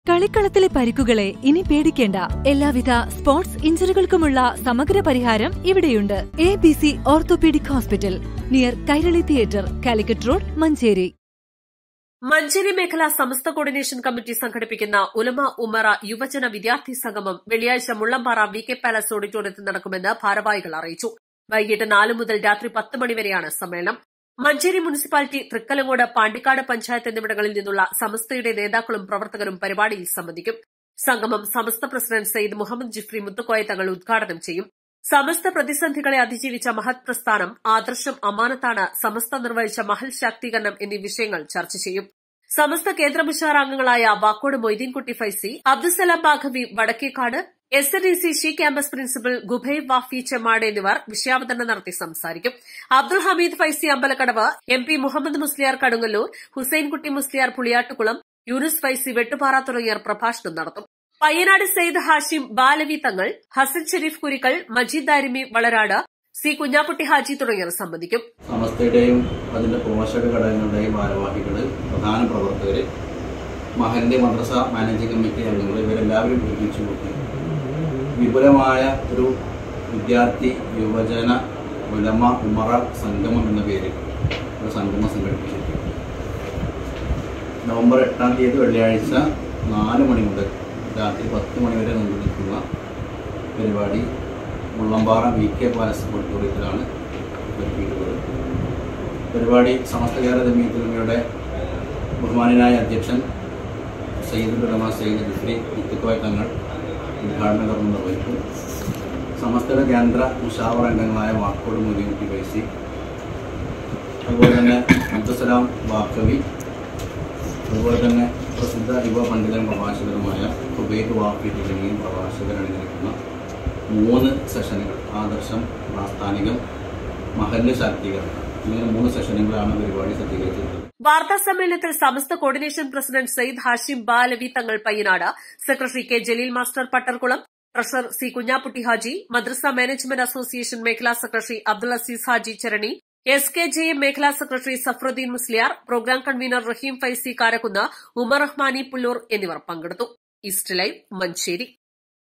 കളിക്കളത്തിലെ പരിക്കുകളെ ഇനി പേടിക്കേണ്ട എല്ലാവിധ സ്പോർട്സ് ഇഞ്ചുറികൾക്കുമുള്ള സമഗ്ര പരിഹാരം ഇവിടെയുണ്ട് A B C orthopaedic hospital near Kairali theatre Calicut road Manjeri Manjeri മേഖല സമസ്ത കോർഡിനേഷൻ കമ്മിറ്റി സംഘടിപ്പിക്കുന്ന ഉലമ ഉമറ യുവജന വിദ്യാർത്ഥി സംഗമം വെള്ളിയാഴ്ച മുള്ളമ്പാറ വി കെ പാലസ് ഓഡിറ്റോറിയത്തിൽ നടക്കുമെന്ന് ഭാരവാഹികൾ അറിയിച്ചു വൈകിട്ട് നാല് മുതൽ രാത്രി പത്ത് മണിവരെയാണ് സമ്മേളനം മഞ്ചേരി മുനിസിപ്പാലിറ്റി തൃക്കലങ്ങോട് പാണ്ടിക്കാട് പഞ്ചായത്ത് എന്നിവിടങ്ങളിൽ നിന്നുള്ള സമസ്തയുടെ നേതാക്കളും പ്രവർത്തകരും പരിപാടിയിൽ സംബന്ധിക്കും സംഗമം സമസ്ത പ്രസിഡന്റ് സയ്യിദ് മുഹമ്മദ് ജിഫ്രി മുത്തുക്കോയ തങ്ങൾ ഉദ്ഘാടനം ചെയ്യും സമസ്ത പ്രതിസന്ധികളെ അതിജീവിച്ച മഹത് പ്രസ്ഥാനം ആദർശം അമാനത്താണ് സമസ്ത നിർവഹിച്ച മഹൽ ശാക്തീകരണം എന്നീ വിഷയങ്ങൾ ചർച്ച ചെയ്യും സമസ്ത കേന്ദ്ര മുഷാർ അംഗങ്ങളായ Vakkode Moideenkutty Faizy Abdussalam Baqavi Vadakkekad S N E C she campus principal Gubai Wafy Chemmad എന്നിവർ വിഷയാവതരണം നടത്തി സംസാരിക്കും അബ്ദുൾ ഹമീദ് ഫൈസി അമ്പലക്കടവ് എം പി മുഹമ്മദ് മുസ്ലിയാർ കടുങ്ങല്ലൂർ ഹുസൈൻകുട്ടി മുസ്ലിയാർ പുളിയാട്ടുകുളം യൂനുസ് ഫൈസി വെട്ടുപാറ തുടങ്ങിയവർ പ്രഭാഷണം നടത്തും പയ്യനാട് സെയ്ദ് ഹാഷിം ബാലവി തങ്ങൾ ഹസൻ ഷെരീഫ് കുരിക്കൾ മജീദ് ദാരിമി വളരാട് സി കുഞ്ഞാപ്പുട്ടി ഹാജി തുടങ്ങിയവർ സംബന്ധിക്കും സമസ്തയുടെയും അതിന്റെ പോഷക ഘടകങ്ങളുടെയും ഭാരവാഹികള് പ്രധാന പ്രവർത്തകര് മഹലിന്റെ മദ്രസ മാനേജിംഗ് കമ്മിറ്റി അംഗങ്ങൾ ഇവരെല്ലാവരും ഒരുമിച്ച് കൂട്ടി വിപുലമായ ഒരു വിദ്യാർത്ഥി യുവജന ഉലമ ഉമറ സംഗമം എന്ന പേരിൽ ഒരു സംഗമം സംഘടിപ്പിച്ചിരിക്കുന്നു നവംബർ എട്ടാം തീയതി വെള്ളിയാഴ്ച നാല് മണി മുതൽ രാത്രി പത്ത് മണി വരെ നീണ്ടു നിൽക്കുന്ന പരിപാടി മുള്ളമ്പാറ വി കെ പാലസ് ഓഡിറ്റോറിയത്തിലാണ് ഒരുക്കിയിട്ടുള്ളത് പരിപാടി സമസ്ത കേരള ജമീയത്തുലമയുടെ ബഹുമാനായ അധ്യക്ഷൻ സയ്യിദ് ഉലമ സയ്യിദ് ബിഫ്രി മുത്തുക്കോയ തങ്ങൾ ഉദ്ഘാടന കർമ്മം നിർവഹിക്കും സമസ്തയുടെ കേന്ദ്ര മുഷാവർ അംഗങ്ങളായ വാക്കോട് മുതിയുട്ടി വൈസി അതുപോലെ തന്നെ അബ്ദുസലാം വാക്കവി അതുപോലെ തന്നെ പ്രസിദ്ധ യുവ പണ്ഡിതനും പ്രഭാഷകനുമായ ഹുബൈദ് വാഫി തുടങ്ങിയ പ്രഭാഷകർ അണിനിരക്കുന്ന മൂന്ന് സെഷനുകൾ ആദർശം പ്രാസ്ഥാനികം മഹല്ല് ശാക്തീകരണം ഇങ്ങനെ മൂന്ന് സെഷനുകളാണ് പരിപാടി സജ്ജീകരിച്ചിട്ടുള്ളത് വാർത്താ സമ്മേളനത്തിൽ Samastha coordination president Sayyid Hashim Balavi Thangal Payyanad secretary K Jaleel master Pattarkulam treasurer C Kunhapputty Haji മദ്രസ മാനേജ്മെന്റ് അസോസിയേഷൻ മേഖലാ secretary Abdul Aziz Haji Charani S K J M മേഖലാ secretary Safaruddeen Musliyar programme convener Raheem Faizy Karakkunnu Umar Rahmani Pullur എന്നിവർ പങ്കെടുത്തു ഈസ്റ്റ് ലൈവ് മഞ്ചേരി